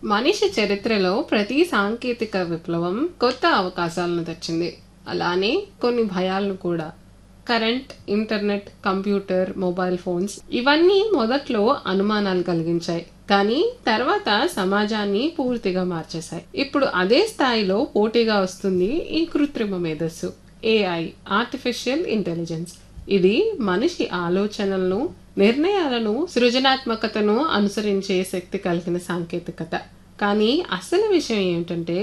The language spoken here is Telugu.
మనిషి చరిత్రలో ప్రతి సాంకేతిక విప్లవం కొత్త అవకాశాలను తెచ్చింది అలానే కొన్ని భయాలను కూడా current internet computer mobile phones ఇవన్నీ మొదట్లో అనుమానాలు కలిగించాయి కానీ తర్వాత సమాజాన్ని పూర్తిగా మార్చేశాయి ఇప్పుడు అదే స్థాయిలో పోటీగా వస్తుంది ఈ కృత్రిమ మేధస్సు ఏఐ ఆర్టిఫిషియల్ ఇంటెలిజెన్స్ ఇది మనిషి ఆలోచనలను నిర్ణయాలను సృజనాత్మకతను అనుసరించే శక్తి కలిగిన సాంకేతికత కానీ అసలు విషయం ఏమిటంటే